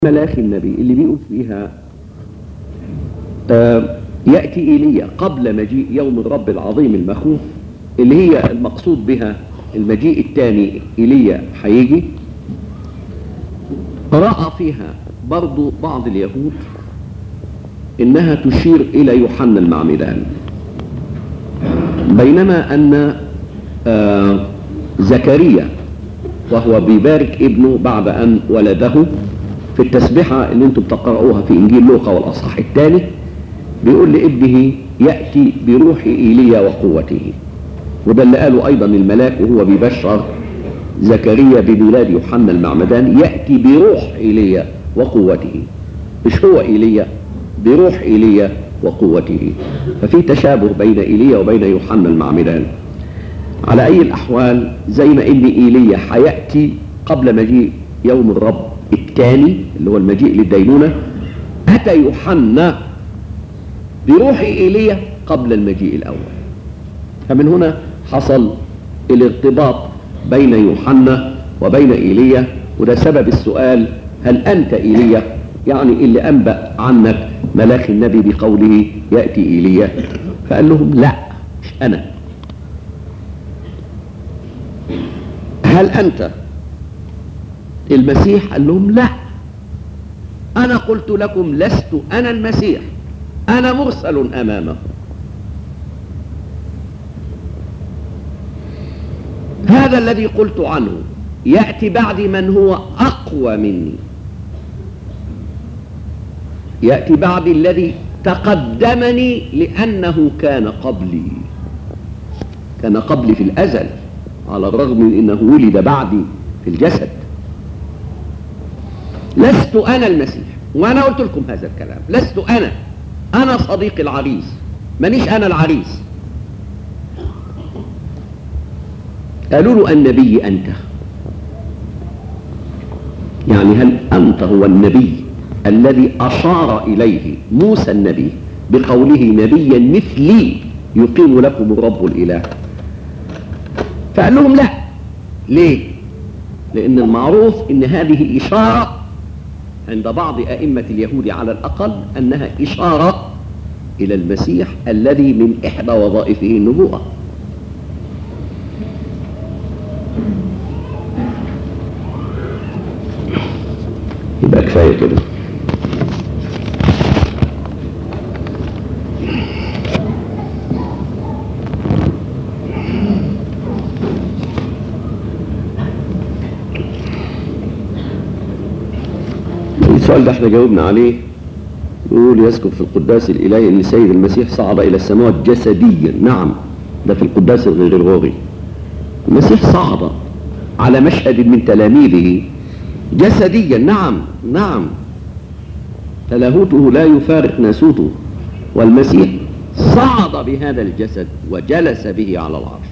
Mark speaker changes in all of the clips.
Speaker 1: ملاخي النبي اللي بيقول فيها آه يأتي إيليا قبل مجيء يوم الرب العظيم المخوف اللي هي المقصود بها المجيء الثاني إيليا هيجي رأى فيها برضو بعض اليهود إنها تشير إلى يوحنا المعمدان بينما أن آه زكريا وهو بيبارك ابنه بعد أن ولده في التسبحة اللي انتم بتقرأوها في إنجيل لوقا والأصحاح الثاني بيقول لابنه يأتي بروح إيليا وقوته وده اللي قاله أيضا الملاك وهو بيبشر زكريا بميلاد يوحنا المعمدان يأتي بروح إيليا وقوته مش هو إيليا بروح إيليا وقوته ففي تشابه بين إيليا وبين يوحنا المعمدان على أي الأحوال زي ما إن إيليا هيأتي قبل مجيء يوم الرب الثاني اللي هو المجيء للدينونة أتى يوحنا بروح إيليا قبل المجيء الأول فمن هنا حصل الارتباط بين يوحنا وبين إيليا وده سبب السؤال هل أنت إيليا يعني اللي أنبأ عنك ملاك النبي بقوله يأتي إيليا فقال لهم لا مش أنا هل أنت المسيح قال لهم لا أنا قلت لكم لست أنا المسيح أنا مرسل أمامه هذا الذي قلت عنه يأتي بعد من هو أقوى مني يأتي بعد الذي تقدمني لأنه كان قبلي كان قبلي في الأزل على الرغم من أنه ولد بعدي في الجسد لست أنا المسيح وأنا قلت لكم هذا الكلام لست أنا أنا صديق العريس مانيش أنا العريس قالوا له النبي أنت يعني هل أنت هو النبي الذي أشار إليه موسى النبي بقوله نبيا مثلي يقيم لكم الرب الإله فقال لهم لا ليه لأن المعروف أن هذه إشارة عند بعض أئمة اليهود على الأقل أنها إشارة إلى المسيح الذي من إحدى وظائفه النبوءة يبقى كفاية كده السؤال ده احنا جاوبنا عليه يقول يسكب في القداس الإلهي أن السيد المسيح صعد إلى السماوات جسديا نعم ده في القداس الغرغوري المسيح صعد على مشهد من تلاميذه جسديا نعم نعم تلاهوته لا يفارق ناسوته والمسيح صعد بهذا الجسد وجلس به على العرش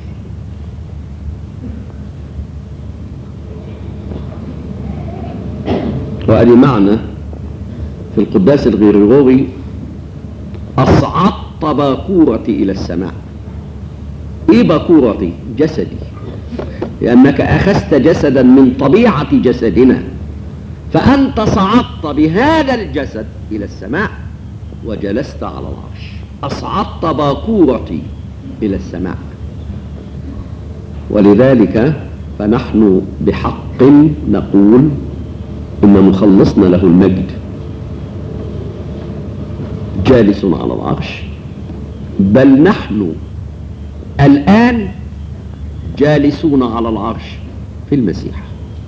Speaker 1: وأدي معنى في القداس الغرغوري أصعدت باكورتي إلى السماء إيه باكورتي؟ جسدي لأنك أخذت جسدا من طبيعة جسدنا فأنت صعدت بهذا الجسد إلى السماء وجلست على العرش أصعدت باكورتي إلى السماء ولذلك فنحن بحق نقول إن مخلصنا له المجد جالس على العرش بل نحن الآن جالسون على العرش في المسيح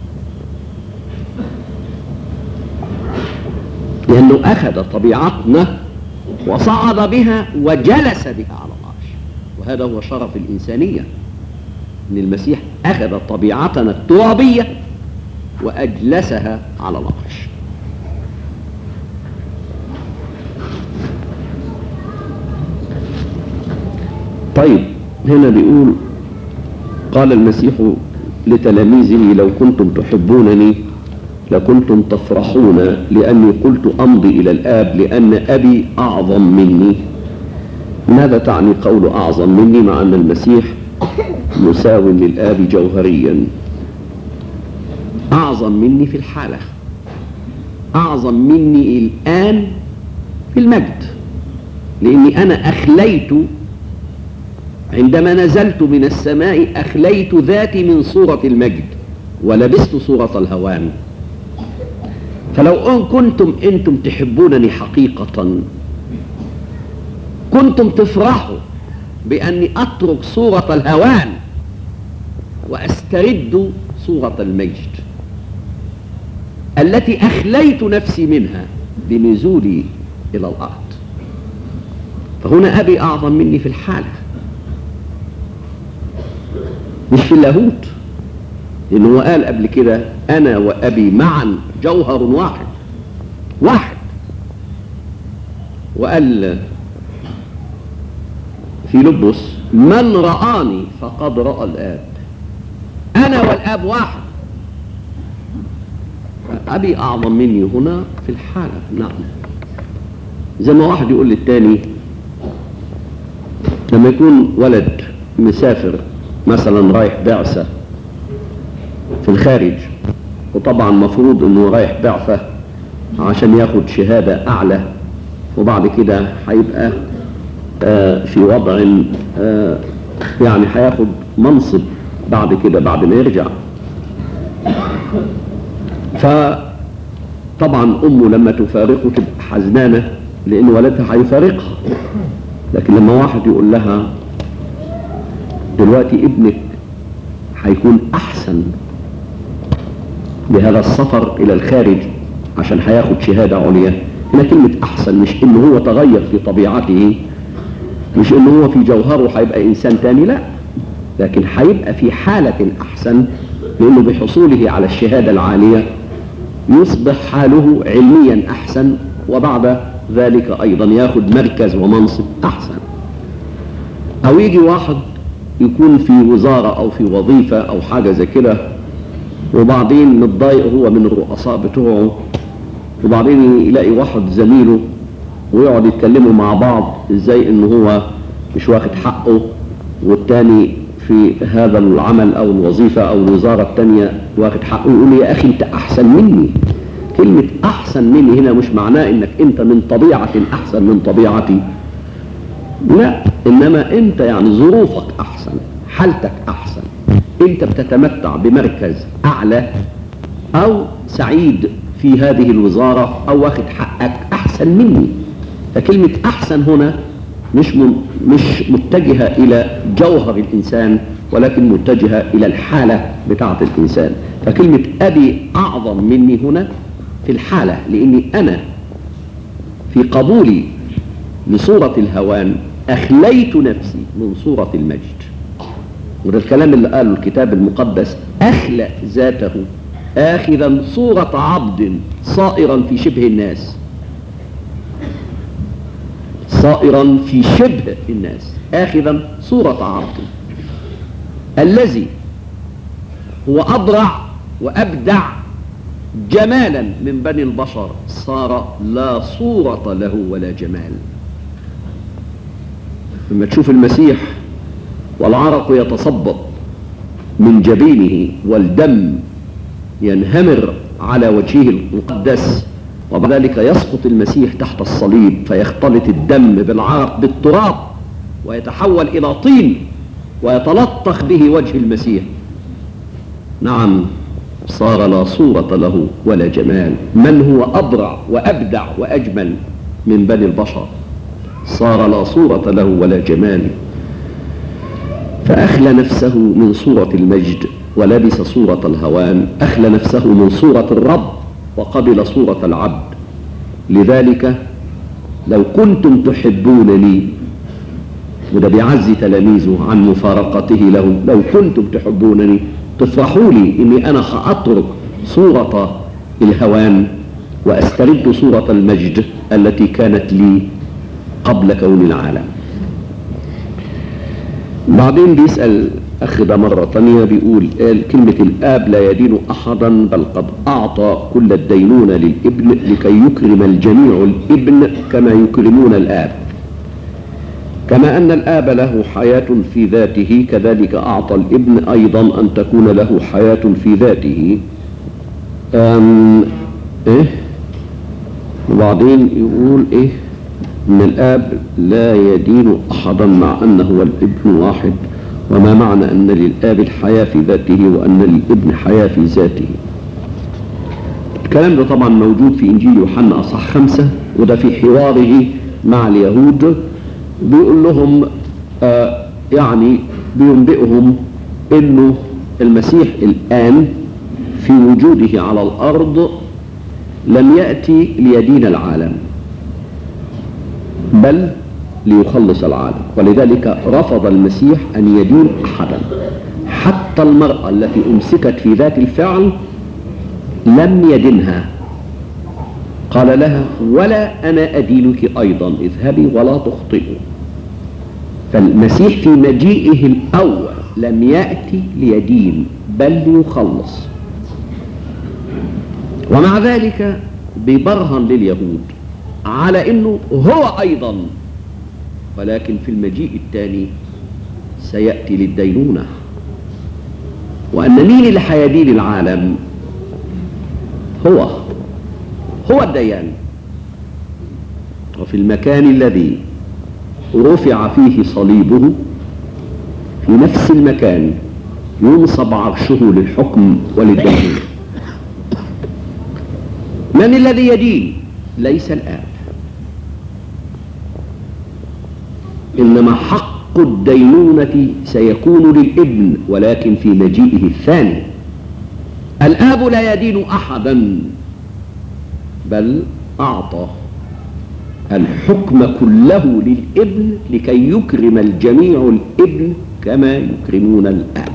Speaker 1: لأنه أخذ طبيعتنا وصعد بها وجلس بها على العرش وهذا هو شرف الإنسانية أن المسيح أخذ طبيعتنا الترابية وأجلسها على العرش طيب هنا بيقول قال المسيح لتلاميذه لو كنتم تحبونني لكنتم تفرحون لأني قلت أمضي إلى الآب لأن أبي أعظم مني ماذا تعني قول أعظم مني مع أن المسيح مساو للآب جوهريا أعظم مني في الحالة أعظم مني الآن في المجد لأني أنا أخليت عندما نزلت من السماء أخليت ذاتي من صورة المجد ولبست صورة الهوان فلو أن كنتم أنتم تحبونني حقيقة كنتم تفرحوا بأني أترك صورة الهوان وأسترد صورة المجد التي أخليت نفسي منها بنزولي إلى الأرض فهنا أبي أعظم مني في الحالة مش في اللاهوت لأنه هو قال قبل كده أنا وأبي معا جوهر واحد واحد وقال في لبس من رآني فقد رأى الآب أنا والآب واحد أبي أعظم مني هنا في الحالة نعم زي ما واحد يقول للتاني لما يكون ولد مسافر مثلا رايح بعثة في الخارج وطبعا مفروض انه رايح بعثة عشان ياخد شهادة اعلى وبعد كده هيبقى آه في وضع آه يعني هياخد منصب بعد كده بعد ما يرجع فطبعا امه لما تفارقه تبقى حزنانه لان ولدها هيفارقها لكن لما واحد يقول لها دلوقتي ابنك هيكون احسن بهذا السفر الى الخارج عشان هياخد شهاده عليا هنا كلمه احسن مش انه هو تغير في طبيعته مش انه هو في جوهره هيبقى انسان تاني لا لكن هيبقى في حاله احسن لانه بحصوله على الشهاده العاليه يصبح حاله علميا احسن وبعد ذلك ايضا ياخد مركز ومنصب احسن او يجي واحد يكون في وزارة او في وظيفة او حاجة زي كده وبعدين متضايق هو من الرؤساء بتوعه وبعدين يلاقي واحد زميله ويقعد يتكلموا مع بعض ازاي ان هو مش واخد حقه والتاني في هذا العمل او الوظيفة او الوزارة التانية واخد حقه يقول يا اخي انت احسن مني كلمة احسن مني هنا مش معناه انك انت من طبيعة احسن من طبيعتي لا انما انت يعني ظروفك احسن حالتك احسن انت بتتمتع بمركز اعلى او سعيد في هذه الوزارة او واخد حقك احسن مني فكلمة احسن هنا مش من مش متجهة الى جوهر الانسان ولكن متجهة الى الحالة بتاعة الانسان فكلمة ابي اعظم مني هنا في الحالة لاني انا في قبولي لصورة الهوان أخليت نفسي من صورة المجد وده الكلام اللي قاله الكتاب المقدس أخلى ذاته آخذا صورة عبد صائرا في شبه الناس صائرا في شبه الناس آخذا صورة عبد الذي هو أبرع وأبدع جمالا من بني البشر صار لا صورة له ولا جمال لما تشوف المسيح والعرق يتصبب من جبينه والدم ينهمر على وجهه المقدس وبعد ذلك يسقط المسيح تحت الصليب فيختلط الدم بالعرق بالتراب ويتحول إلى طين ويتلطخ به وجه المسيح نعم صار لا صورة له ولا جمال من هو أبرع وأبدع وأجمل من بني البشر صار لا صورة له ولا جمال فأخلى نفسه من صورة المجد ولبس صورة الهوان أخلى نفسه من صورة الرب وقبل صورة العبد لذلك لو كنتم تحبونني وده بيعزي تلاميذه عن مفارقته لهم لو كنتم تحبونني تفرحوا لي اني انا ساترك صورة الهوان واسترد صورة المجد التي كانت لي قبل كون العالم بعدين بيسأل أخ ده مرة تانية بيقول قال كلمة الآب لا يدين أحدا بل قد أعطى كل الدينونة للابن لكي يكرم الجميع الابن كما يكرمون الآب كما أن الآب له حياة في ذاته كذلك أعطى الابن أيضا أن تكون له حياة في ذاته أم إيه وبعدين يقول ايه ان الاب لا يدين احدا مع انه هو الابن واحد وما معنى ان للاب الحياه في ذاته وان للابن حياه في ذاته الكلام ده طبعا موجود في انجيل يوحنا اصح خمسة وده في حواره مع اليهود بيقول لهم آه يعني بينبئهم انه المسيح الان في وجوده على الارض لم ياتي ليدين العالم بل ليخلص العالم ولذلك رفض المسيح ان يدين احدا حتى المراه التي امسكت في ذات الفعل لم يدنها قال لها ولا انا ادينك ايضا اذهبي ولا تخطئي فالمسيح في مجيئه الاول لم ياتي ليدين بل ليخلص ومع ذلك بيبرهن لليهود على انه هو ايضا ولكن في المجيء الثاني سياتي للدينونه وان مين اللي هيدين العالم هو هو الديان وفي المكان الذي رفع فيه صليبه في نفس المكان ينصب عرشه للحكم وللدين من الذي يدين ليس الآب إنما حق الدينونة سيكون للابن ولكن في مجيئه الثاني الآب لا يدين أحدا بل أعطى الحكم كله للابن لكي يكرم الجميع الابن كما يكرمون الآب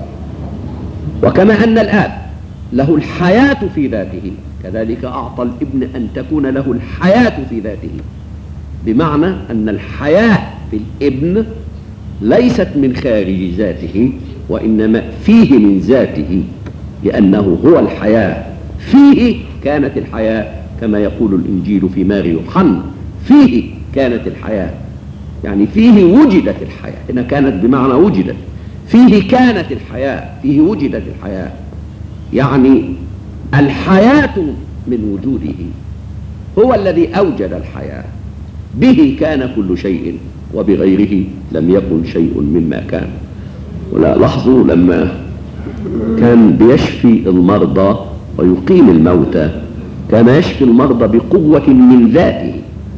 Speaker 1: وكما أن الآب له الحياة في ذاته كذلك أعطى الابن أن تكون له الحياة في ذاته بمعنى أن الحياة في الابن ليست من خارج ذاته وإنما فيه من ذاته لأنه هو الحياة فيه كانت الحياة كما يقول الإنجيل في ماري يوحنا فيه كانت الحياة يعني فيه وجدت الحياة هنا كانت بمعنى وجدت فيه كانت الحياة فيه وجدت الحياة يعني الحياة من وجوده هو الذي أوجد الحياة به كان كل شيء وبغيره لم يكن شيء مما كان ولا لاحظوا لما كان بيشفي المرضى ويقيم الموتى كان يشفي المرضى بقوة من ذاته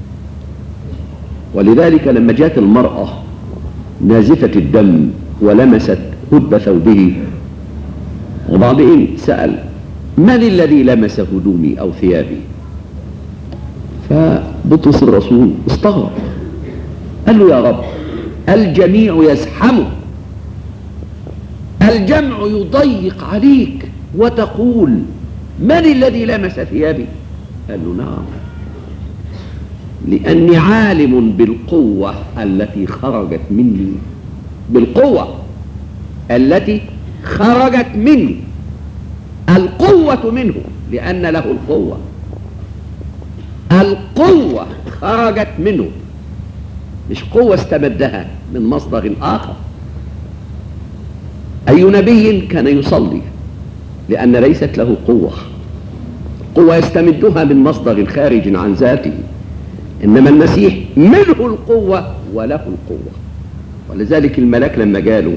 Speaker 1: ولذلك لما جاءت المرأة نازفة الدم ولمست هب ثوبه وبعدين سأل من الذي لمس هدومي أو ثيابي فبطرس الرسول استغرب قال له يا رب الجميع يزحمه الجمع يضيق عليك وتقول من الذي لمس ثيابي قال له نعم لأني عالم بالقوة التي خرجت مني بالقوة التي خرجت مني القوة منه لأن له القوة القوة خرجت منه مش قوة استمدها من مصدر آخر أي نبي كان يصلي لأن ليست له قوة قوة يستمدها من مصدر خارج عن ذاته إنما المسيح منه القوة وله القوة ولذلك الملاك لما جاله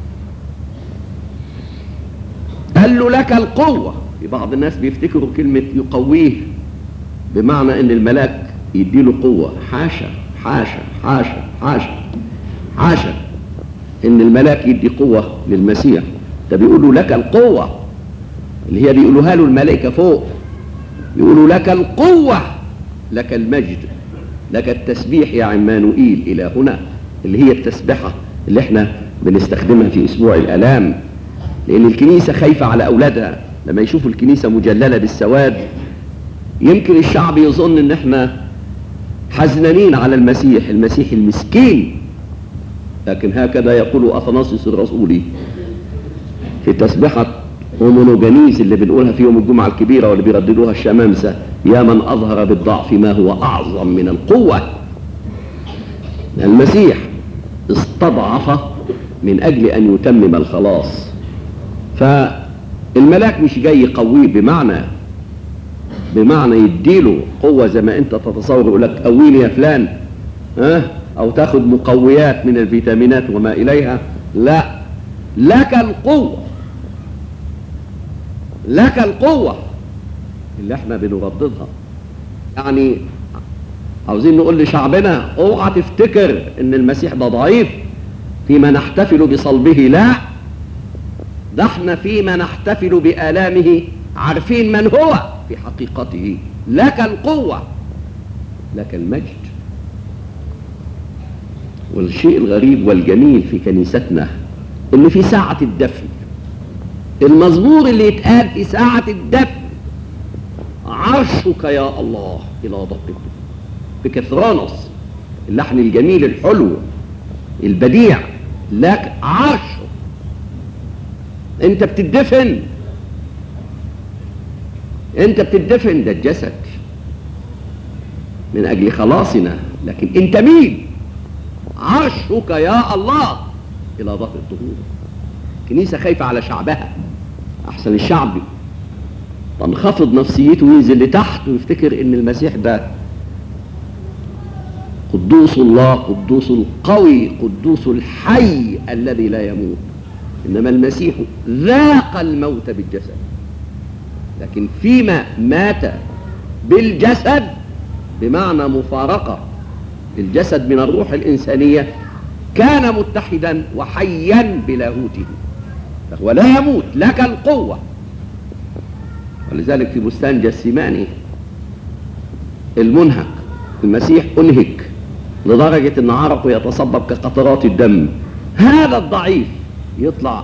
Speaker 1: قال له لك القوة في بعض الناس بيفتكروا كلمة يقويه بمعنى ان الملاك يديله قوة حاشا حاشا حاشا حاشا حاشا ان الملاك يدي قوة للمسيح ده بيقولوا لك القوة اللي هي بيقولوها له الملائكة فوق بيقولوا لك القوة لك المجد لك التسبيح يا عمانوئيل إلى هنا اللي هي التسبحة اللي احنا بنستخدمها في أسبوع الآلام لأن الكنيسة خايفة على أولادها لما يشوفوا الكنيسة مجللة بالسواد يمكن الشعب يظن ان احنا حزنانين على المسيح المسيح المسكين لكن هكذا يقول اثناسيوس الرسولي في تسبحة هومونوجانيز اللي بنقولها في يوم الجمعة الكبيرة واللي بيرددوها الشمامسة يا من أظهر بالضعف ما هو أعظم من القوة المسيح استضعف من أجل أن يتمم الخلاص فالملاك مش جاي يقويه بمعنى بمعنى يديله قوة زي ما انت تتصور يقول لك قويني يا فلان ها او تاخد مقويات من الفيتامينات وما اليها لا لك القوة لك القوة اللي احنا بنرددها يعني عاوزين نقول لشعبنا اوعى تفتكر ان المسيح ده ضعيف فيما نحتفل بصلبه لا ده احنا فيما نحتفل بآلامه عارفين من هو في حقيقته لك القوة لك المجد والشيء الغريب والجميل في كنيستنا ان في ساعة الدفن المزمور اللي يتقال في ساعة الدفن عرشك يا الله إلى دقته في كثرانوس اللحن الجميل الحلو البديع لك عرشه انت بتدفن انت بتدفن ده الجسد من اجل خلاصنا لكن انت مين عرشك يا الله الى ظهر الظهور كنيسة خايفة على شعبها احسن الشعب تنخفض نفسيته وينزل لتحت ويفتكر ان المسيح ده قدوس الله قدوس القوي قدوس الحي الذي لا يموت انما المسيح ذاق الموت بالجسد لكن فيما مات بالجسد بمعنى مفارقه الجسد من الروح الانسانيه كان متحدا وحيا بلاهوته فهو لا يموت لك القوه ولذلك في بستان جسيماني المنهك المسيح انهك لدرجة ان عرقه يتصبب كقطرات الدم هذا الضعيف يطلع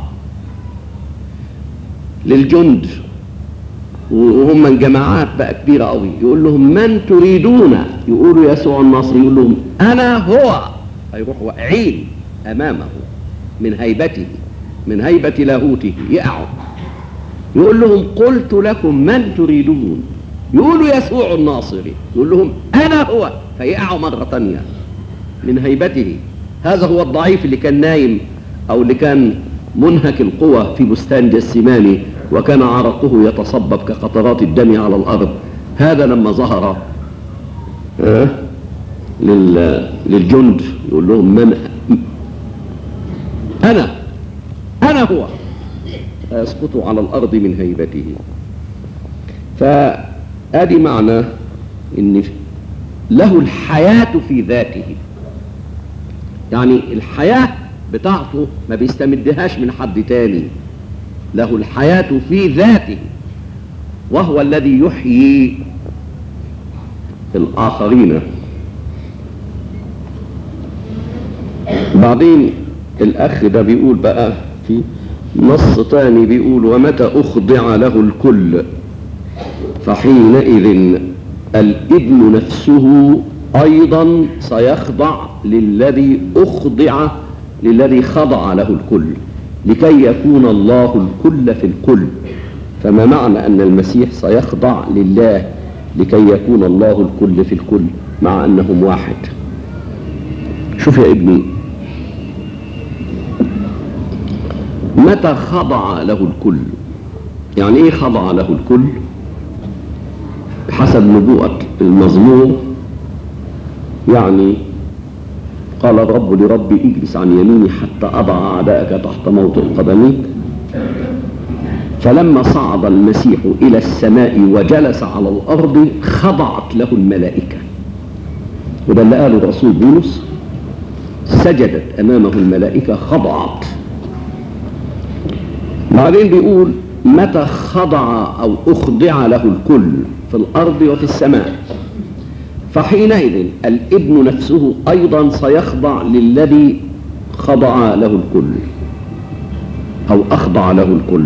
Speaker 1: للجند وهم من جماعات بقى كبيرة قوي يقول لهم من تريدون يقولوا يسوع الناصري يقول لهم انا هو هيروح واقعين امامه من هيبته من هيبة لاهوته يقعوا يقول لهم قلت لكم من تريدون يقولوا يسوع الناصري يقول لهم انا هو فيقعوا مرة تانية من هيبته هذا هو الضعيف اللي كان نايم او اللي كان منهك القوى في بستان جسيماني وكان عرقه يتصبب كقطرات الدم على الارض هذا لما ظهر آه لل للجند يقول لهم من انا انا هو فيسقط على الارض من هيبته فادي معنى ان له الحياه في ذاته يعني الحياه بتاعته ما بيستمدهاش من حد تاني له الحياه في ذاته وهو الذي يحيي الاخرين بعدين الاخ ده بيقول بقى في نص تاني بيقول ومتى اخضع له الكل فحينئذ الابن نفسه ايضا سيخضع للذي اخضع للذي خضع له الكل لكي يكون الله الكل في الكل فما معنى ان المسيح سيخضع لله لكي يكون الله الكل في الكل مع انهم واحد شوف يا ابني متى خضع له الكل يعني ايه خضع له الكل بحسب نبوءة المزمور يعني قال الرب لربي اجلس عن يميني حتى اضع اعدائك تحت موطئ قدميك فلما صعد المسيح الى السماء وجلس على الارض خضعت له الملائكه وده اللي قاله الرسول بولس سجدت امامه الملائكه خضعت بعدين بيقول متى خضع او اخضع له الكل في الارض وفي السماء فحينئذ الابن نفسه ايضا سيخضع للذي خضع له الكل او اخضع له الكل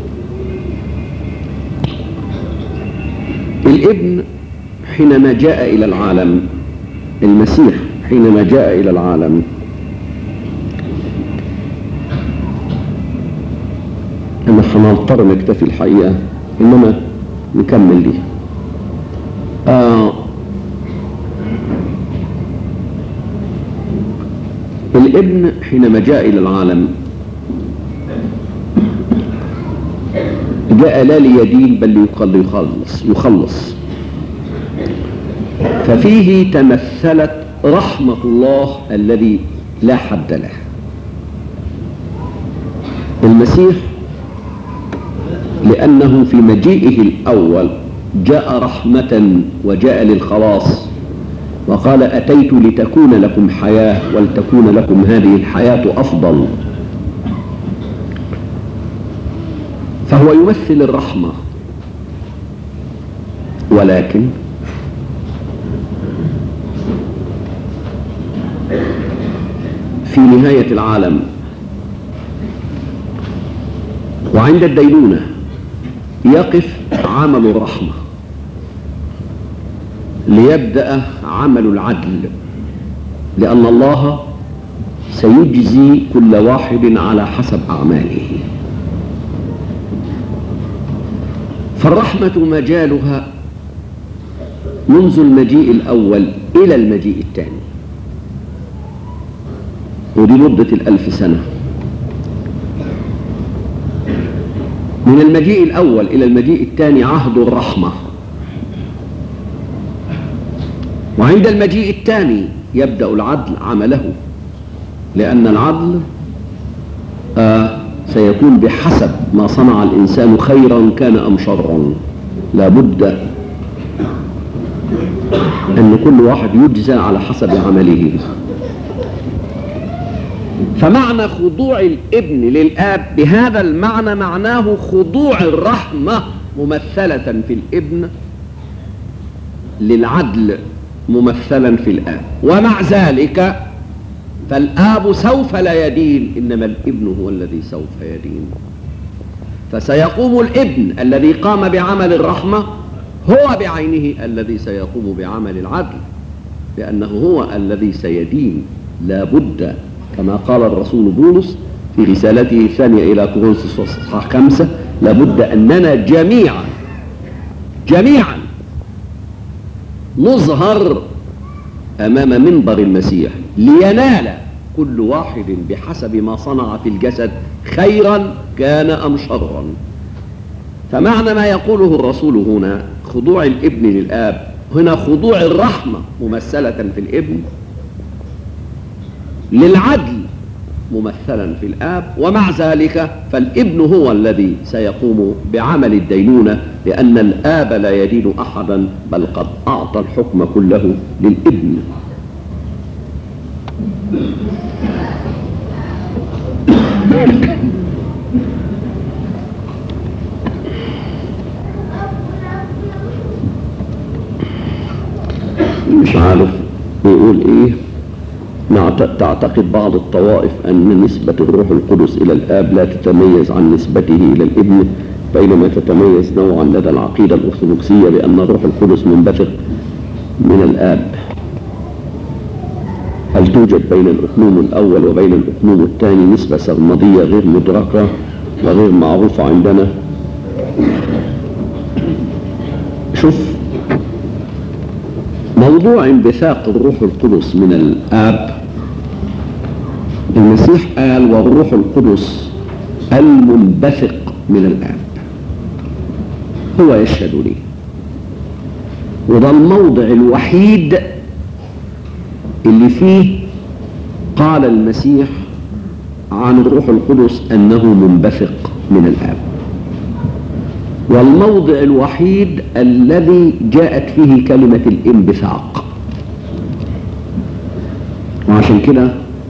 Speaker 1: الابن حينما جاء الى العالم المسيح حينما جاء الى العالم احنا هنضطر نكتفي الحقيقه انما نكمل دي آه الابن حينما جاء الى العالم جاء لا ليدين بل يقل يخلص يخلص ففيه تمثلت رحمة الله الذي لا حد له المسيح لأنه في مجيئه الأول جاء رحمة وجاء للخلاص وقال أتيت لتكون لكم حياة ولتكون لكم هذه الحياة أفضل فهو يمثل الرحمة ولكن في نهاية العالم وعند الدينونة يقف عمل الرحمة ليبدأ عمل العدل لأن الله سيجزي كل واحد على حسب أعماله فالرحمة مجالها منذ المجيء الأول إلى المجيء الثاني ودي مدة الألف سنة من المجيء الأول إلى المجيء الثاني عهد الرحمة وعند المجيء الثاني يبدأ العدل عمله لأن العدل آه سيكون بحسب ما صنع الإنسان خيرا كان أم شرا لابد أن كل واحد يجزى على حسب عمله فمعنى خضوع الابن للآب بهذا المعنى معناه خضوع الرحمة ممثلة في الابن للعدل ممثلا في الآب ومع ذلك فالآب سوف لا يدين إنما الابن هو الذي سوف يدين فسيقوم الابن الذي قام بعمل الرحمة هو بعينه الذي سيقوم بعمل العدل لأنه هو الذي سيدين لا بد كما قال الرسول بولس في رسالته الثانية إلى كورنثوس اصحاح خمسة لابد أننا جميعا جميعا نظهر أمام منبر المسيح لينال كل واحد بحسب ما صنع في الجسد خيرا كان أم شرا فمعنى ما يقوله الرسول هنا خضوع الابن للآب هنا خضوع الرحمة ممثلة في الابن للعدل ممثلا في الآب ومع ذلك فالابن هو الذي سيقوم بعمل الدينونة لأن الآب لا يدين أحدا بل قد أعطى الحكم كله للابن مش عارف بيقول ايه تعتقد بعض الطوائف أن نسبة الروح القدس إلى الآب لا تتميز عن نسبته إلى الابن بينما تتميز نوعا لدى العقيدة الأرثوذكسية بأن الروح القدس منبثق من الآب هل توجد بين الأقنوم الأول وبين الأقنوم الثاني نسبة سرمدية غير مدركة وغير معروفة عندنا شوف موضوع انبثاق الروح القدس من الآب المسيح قال والروح القدس المنبثق من الآب هو يشهد لي وده الموضع الوحيد اللي فيه قال المسيح عن الروح القدس أنه منبثق من الآب والموضع الوحيد الذي جاءت فيه كلمة الانبثاق وعشان كده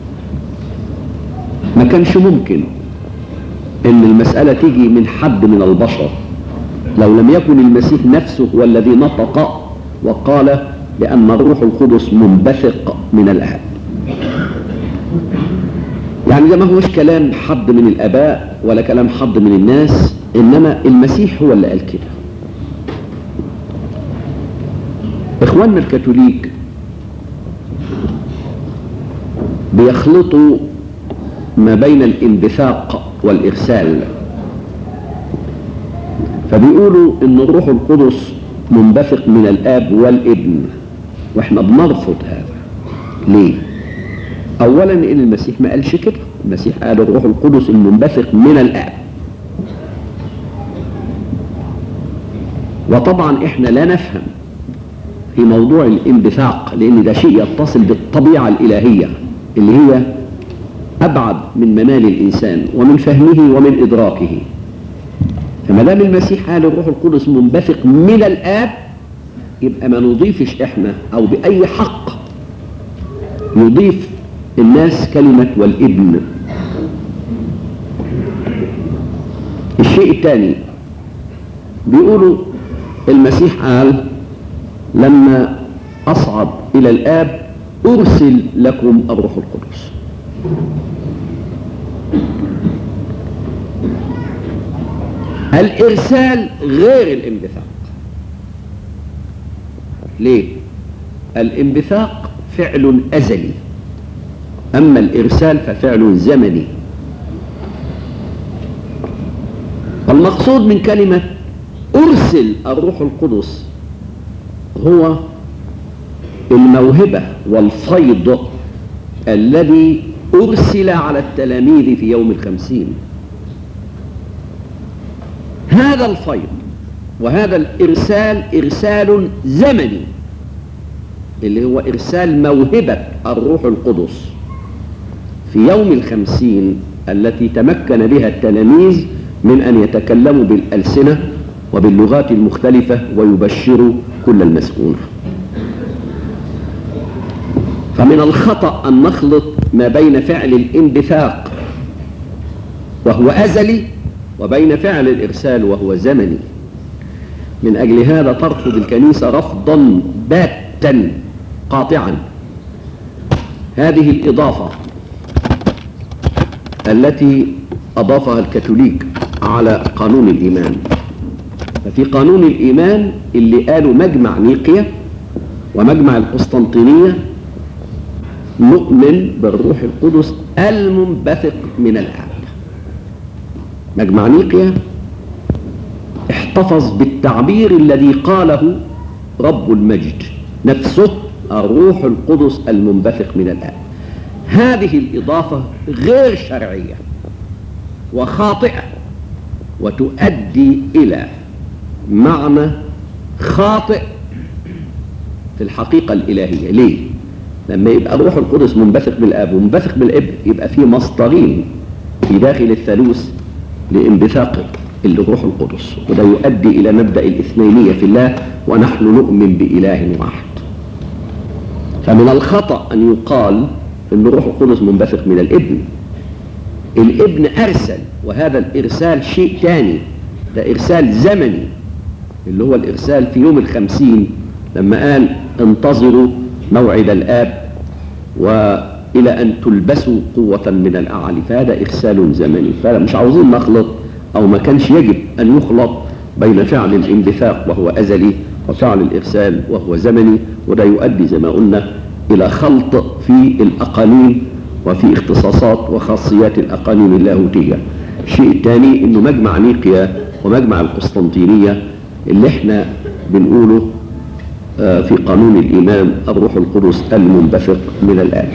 Speaker 1: ما كانش ممكن ان المسألة تيجي من حد من البشر لو لم يكن المسيح نفسه هو الذي نطق وقال بأن الروح القدس منبثق من الآب يعني ده ما هوش كلام حد من الآباء ولا كلام حد من الناس إنما المسيح هو اللي قال كده إخواننا الكاثوليك بيخلطوا ما بين الانبثاق والإرسال فبيقولوا إن الروح القدس منبثق من الآب والابن وإحنا بنرفض هذا ليه؟ أولا إن المسيح ما قالش كده المسيح قال الروح القدس المنبثق من الآب وطبعا إحنا لا نفهم في موضوع الانبثاق لان ده شيء يتصل بالطبيعه الالهيه اللي هي ابعد من منال الانسان ومن فهمه ومن ادراكه فما دام المسيح قال الروح القدس منبثق من الاب يبقى ما نضيفش احنا او باي حق يضيف الناس كلمه والابن الشيء الثاني بيقولوا المسيح قال لما أصعد إلى الآب أرسل لكم الروح القدس الإرسال غير الانبثاق ليه؟ الانبثاق فعل أزلي أما الإرسال ففعل زمني المقصود من كلمة أرسل الروح القدس هو الموهبة والفيض الذي أرسل على التلاميذ في يوم الخمسين هذا الفيض وهذا الإرسال إرسال زمني اللي هو إرسال موهبة الروح القدس في يوم الخمسين التي تمكن بها التلاميذ من أن يتكلموا بالألسنة وباللغات المختلفة ويبشروا كل المسكون فمن الخطأ أن نخلط ما بين فعل الانبثاق وهو أزلي وبين فعل الإرسال وهو زمني من أجل هذا ترفض الكنيسة رفضا باتا قاطعا هذه الإضافة التي أضافها الكاثوليك على قانون الإيمان ففي قانون الإيمان اللي قالوا مجمع نيقيا ومجمع القسطنطينية نؤمن بالروح القدس المنبثق من الآب مجمع نيقيا احتفظ بالتعبير الذي قاله رب المجد نفسه الروح القدس المنبثق من الآب هذه الإضافة غير شرعية وخاطئة وتؤدي إلى معنى خاطئ في الحقيقة الإلهية ليه؟ لما يبقى الروح القدس منبثق بالآب ومنبثق بالابن يبقى في مصدرين في داخل الثالوث لانبثاق الروح القدس وده يؤدي إلى مبدأ الاثنينية في الله ونحن نؤمن بإله واحد فمن الخطأ أن يقال أن الروح القدس منبثق من الابن الابن أرسل وهذا الإرسال شيء تاني ده إرسال زمني اللي هو الإرسال في يوم الخمسين لما قال انتظروا موعد الآب وإلى أن تلبسوا قوة من الأعلى فهذا إرسال زمني فمش عاوزين نخلط أو ما كانش يجب أن يخلط بين فعل الانبثاق وهو أزلي وفعل الإرسال وهو زمني وده يؤدي زي ما قلنا إلى خلط في الأقانيم وفي اختصاصات وخاصيات الأقانيم اللاهوتية الشيء الثاني أنه مجمع نيقيا ومجمع القسطنطينية اللي احنا بنقوله في قانون الإيمان الروح القدس المنبثق من الآب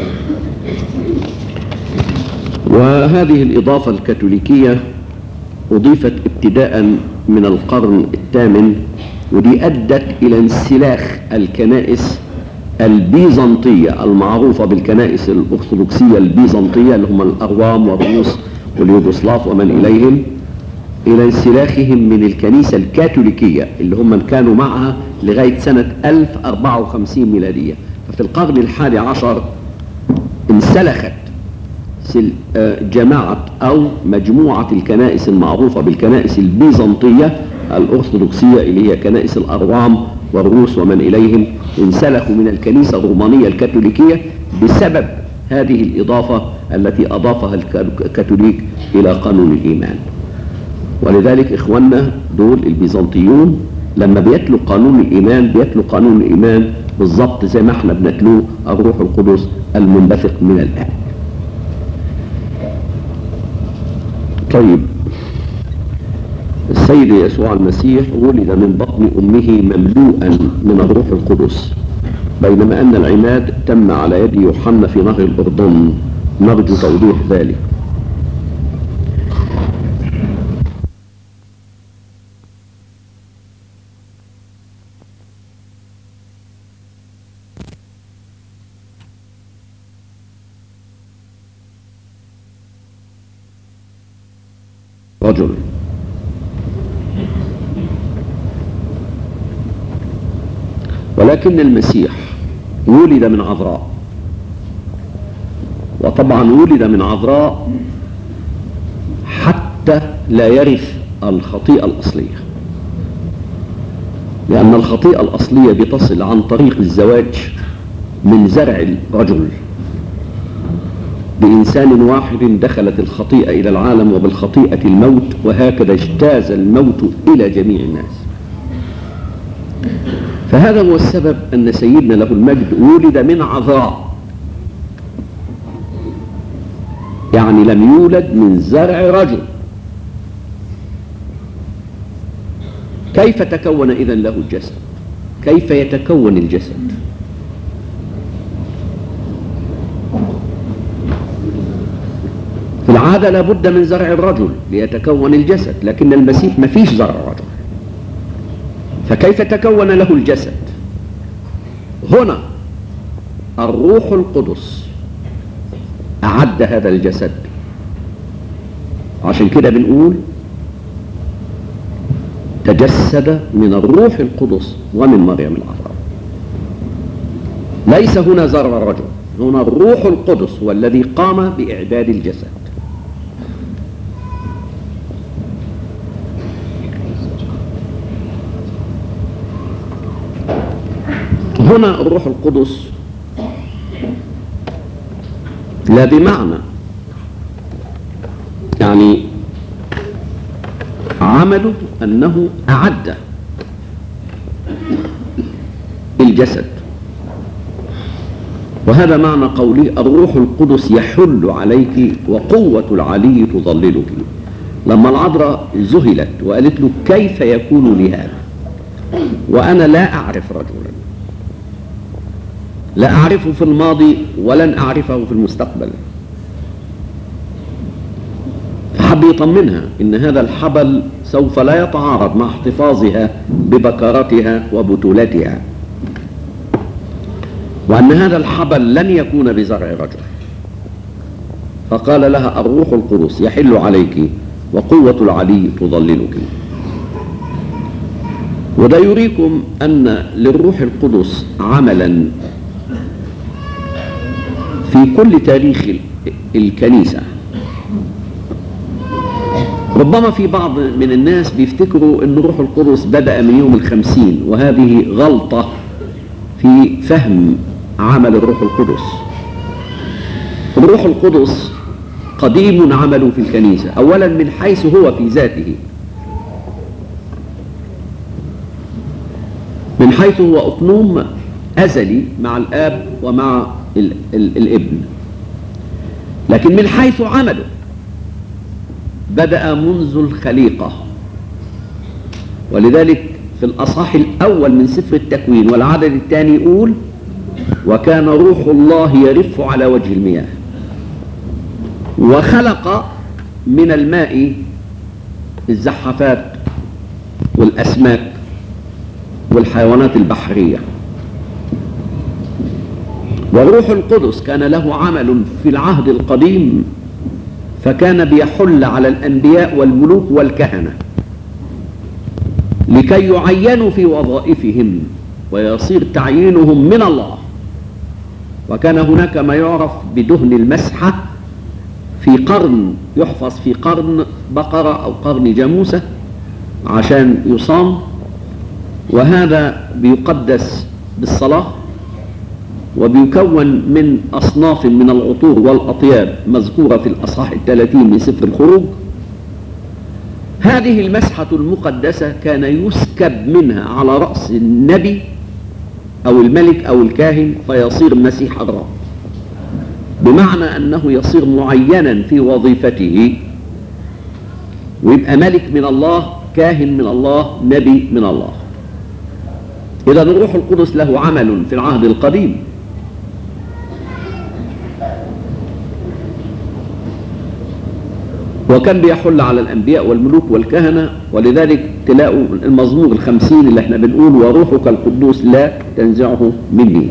Speaker 1: وهذه الإضافة الكاثوليكية أضيفت ابتداء من القرن الثامن ودي أدت إلى انسلاخ الكنائس البيزنطية المعروفة بالكنائس الأرثوذكسية البيزنطية اللي هم الأروام والروس واليوغوسلاف ومن إليهم إلى انسلاخهم من الكنيسة الكاثوليكية اللي هم كانوا معها لغاية سنة 1054 ميلادية ففي القرن الحادي عشر انسلخت جماعة أو مجموعة الكنائس المعروفة بالكنائس البيزنطية الأرثوذكسية اللي هي كنائس الأروام والروس ومن إليهم انسلخوا من الكنيسة الرومانية الكاثوليكية بسبب هذه الإضافة التي أضافها الكاثوليك إلى قانون الإيمان ولذلك إخواننا دول البيزنطيون لما بيتلوا قانون الإيمان بيتلوا قانون الإيمان بالضبط زي ما احنا بنتلوه الروح القدس المنبثق من الآب طيب السيد يسوع المسيح ولد من بطن أمه مملوءا من الروح القدس بينما أن العماد تم على يد يوحنا في نهر الأردن نرجو توضيح ذلك رجل ولكن المسيح ولد من عذراء وطبعا ولد من عذراء حتى لا يرث الخطيئة الأصلية لأن الخطيئة الأصلية بتصل عن طريق الزواج من زرع الرجل بإنسان واحد دخلت الخطيئة إلى العالم وبالخطيئة الموت وهكذا اجتاز الموت إلى جميع الناس فهذا هو السبب أن سيدنا له المجد ولد من عذراء يعني لم يولد من زرع رجل كيف تكون إذا له الجسد كيف يتكون الجسد في العادة لابد من زرع الرجل ليتكون الجسد لكن المسيح ما فيش زرع رجل فكيف تكون له الجسد هنا الروح القدس أعد هذا الجسد عشان كده بنقول تجسد من الروح القدس ومن مريم العذراء ليس هنا زرع الرجل هنا الروح القدس هو الذي قام بإعداد الجسد هنا الروح القدس لا بمعنى يعني عمله أنه أعد الجسد وهذا معنى قوله الروح القدس يحل عليك وقوة العلي تظللك لما العذراء ذهلت وقالت له كيف يكون لي هذا وأنا لا أعرف رجلا لا أعرفه في الماضي ولن أعرفه في المستقبل فحب يطمنها إن هذا الحبل سوف لا يتعارض مع احتفاظها ببكارتها وبطولتها وأن هذا الحبل لن يكون بزرع رجل فقال لها الروح القدس يحل عليك وقوة العلي تظللك وده يريكم أن للروح القدس عملا في كل تاريخ الكنيسة ربما في بعض من الناس بيفتكروا أن الروح القدس بدأ من يوم الخمسين وهذه غلطة في فهم عمل الروح القدس الروح القدس قديم عمله في الكنيسة أولا من حيث هو في ذاته من حيث هو أقنوم أزلي مع الآب ومع ال ال الابن لكن من حيث عمله بدأ منذ الخليقة ولذلك في الأصح الأول من سفر التكوين والعدد الثاني يقول وكان روح الله يرف على وجه المياه وخلق من الماء الزحفات والأسماك والحيوانات البحرية والروح القدس كان له عمل في العهد القديم فكان بيحل على الأنبياء والملوك والكهنة لكي يعينوا في وظائفهم ويصير تعيينهم من الله وكان هناك ما يعرف بدهن المسحة في قرن يحفظ في قرن بقرة أو قرن جاموسة عشان يصام وهذا بيقدس بالصلاة وبيكون من أصناف من العطور والأطياب مذكورة في الأصحاح الثلاثين من سفر الخروج هذه المسحة المقدسة كان يسكب منها على رأس النبي أو الملك أو الكاهن فيصير مسيح الرب بمعنى أنه يصير معينا في وظيفته ويبقى ملك من الله كاهن من الله نبي من الله إذا الروح القدس له عمل في العهد القديم وكان بيحل على الأنبياء والملوك والكهنة ولذلك تلاقوا المزمور الخمسين اللي احنا بنقول وروحك القدوس لا تنزعه مني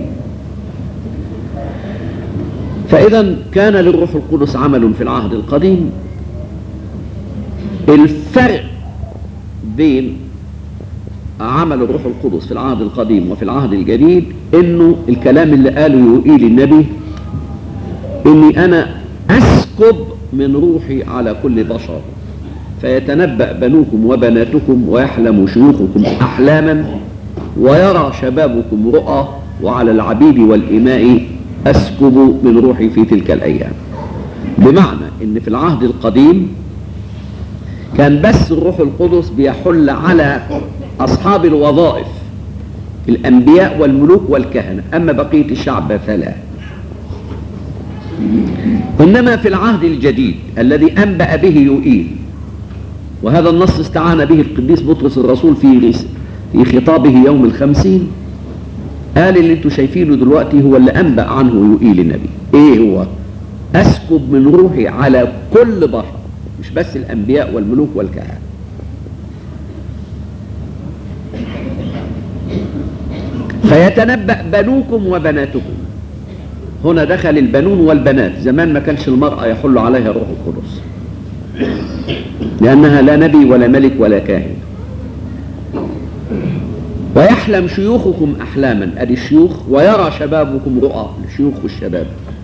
Speaker 1: فإذا كان للروح القدس عمل في العهد القديم الفرق بين عمل الروح القدس في العهد القديم وفي العهد الجديد انه الكلام اللي قاله يوئيل النبي اني انا اسكب من روحي على كل بشر فيتنبأ بنوكم وبناتكم ويحلم شيوخكم احلاما ويرى شبابكم رؤى وعلى العبيد والإماء أسكب من روحي في تلك الأيام بمعنى ان في العهد القديم كان بس الروح القدس بيحل على أصحاب الوظائف الأنبياء والملوك والكهنة أما بقية الشعب فلا إنما في العهد الجديد الذي أنبأ به يوئيل وهذا النص استعان به القديس بطرس الرسول في في خطابه يوم الخمسين قال اللي انتوا شايفينه دلوقتي هو اللي أنبأ عنه يوئيل النبي ايه هو أسكب من روحي على كل بشر مش بس الأنبياء والملوك والكهنة فيتنبأ بنوكم وبناتكم هنا دخل البنون والبنات زمان ما كانش المرأة يحل عليها الروح القدس لأنها لا نبي ولا ملك ولا كاهن ويحلم شيوخكم أحلاما أدي الشيوخ ويرى شبابكم رؤى الشيوخ والشباب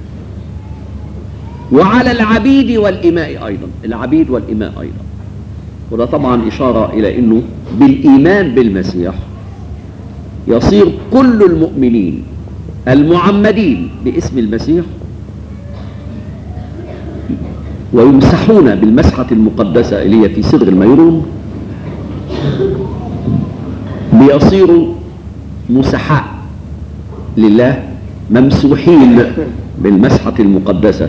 Speaker 1: وعلى العبيد والإماء أيضا العبيد والإماء أيضا وده طبعا إشارة إلى أنه بالإيمان بالمسيح يصير كل المؤمنين المعمدين باسم المسيح ويمسحون بالمسحة المقدسة اللي هي في صدر الميرون ليصيروا مسحاء لله ممسوحين بالمسحة المقدسة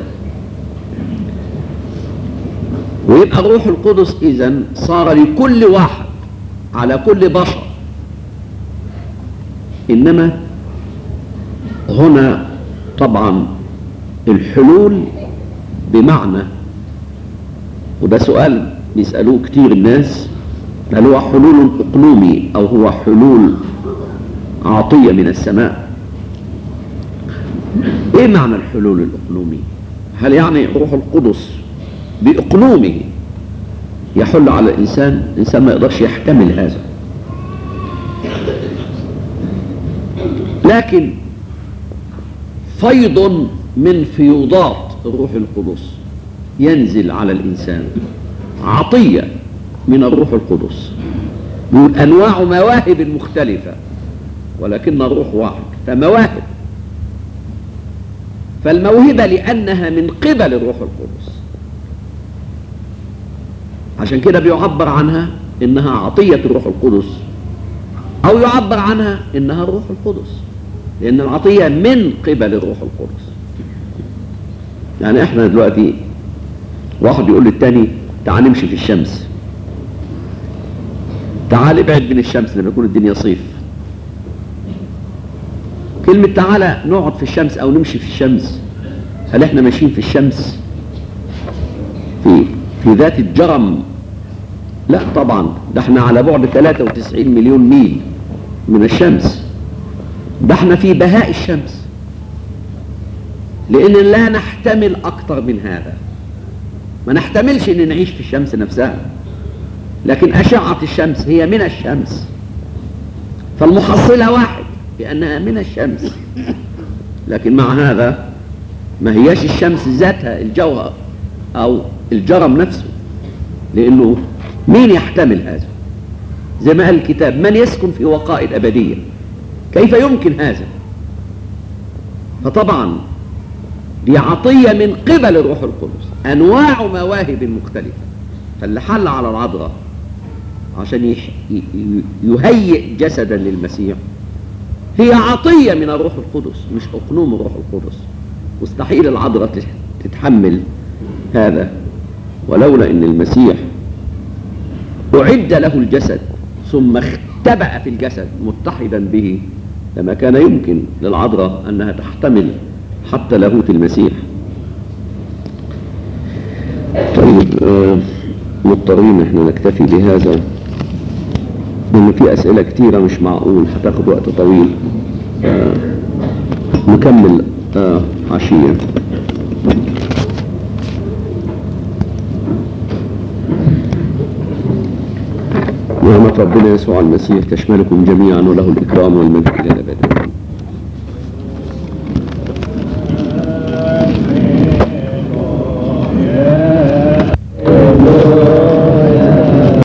Speaker 1: ويبقى الروح القدس إذا صار لكل واحد على كل بشر إنما هنا طبعا الحلول بمعنى وده سؤال بيسألوه كتير الناس هل هو حلول اقلومي او هو حلول عطية من السماء ايه معنى الحلول الاقلومي هل يعني روح القدس باقلومه يحل على الانسان الانسان ما يقدرش يحتمل هذا لكن فيض من فيوضات الروح القدس ينزل على الانسان عطيه من الروح القدس من انواع مواهب مختلفه ولكن الروح واحد فمواهب فالموهبه لانها من قبل الروح القدس عشان كده بيعبر عنها انها عطيه الروح القدس او يعبر عنها انها الروح القدس لان العطيه من قبل الروح القدس يعني احنا دلوقتي واحد يقول للتاني تعال نمشي في الشمس تعال ابعد من الشمس لما يكون الدنيا صيف كلمة تعالى نقعد في الشمس او نمشي في الشمس هل احنا ماشيين في الشمس في في ذات الجرم لا طبعا ده احنا على بعد 93 مليون ميل من الشمس ده احنا في بهاء الشمس لان لا نحتمل اكتر من هذا ما نحتملش ان نعيش في الشمس نفسها لكن أشعة الشمس هي من الشمس فالمحصلة واحد بأنها من الشمس لكن مع هذا ما هياش الشمس ذاتها الجوهر أو الجرم نفسه لأنه مين يحتمل هذا زي ما قال الكتاب من يسكن في وقائد أبدية كيف يمكن هذا فطبعا دي عطية من قبل الروح القدس أنواع مواهب مختلفة فاللي حل على العذراء عشان يهيئ جسدا للمسيح هي عطية من الروح القدس مش أقنوم الروح القدس مستحيل العذراء تتحمل هذا ولولا أن المسيح أعد له الجسد ثم اختبأ في الجسد متحدا به لما كان يمكن للعذراء أنها تحتمل حتى لاهوت المسيح طيب آه مضطرين احنا نكتفي بهذا لان في اسئله كتيره مش معقول هتاخد وقت طويل آه نكمل آه عشيه نعمة ربنا يسوع المسيح تشملكم جميعا وله الإكرام والمجد إلى الأبد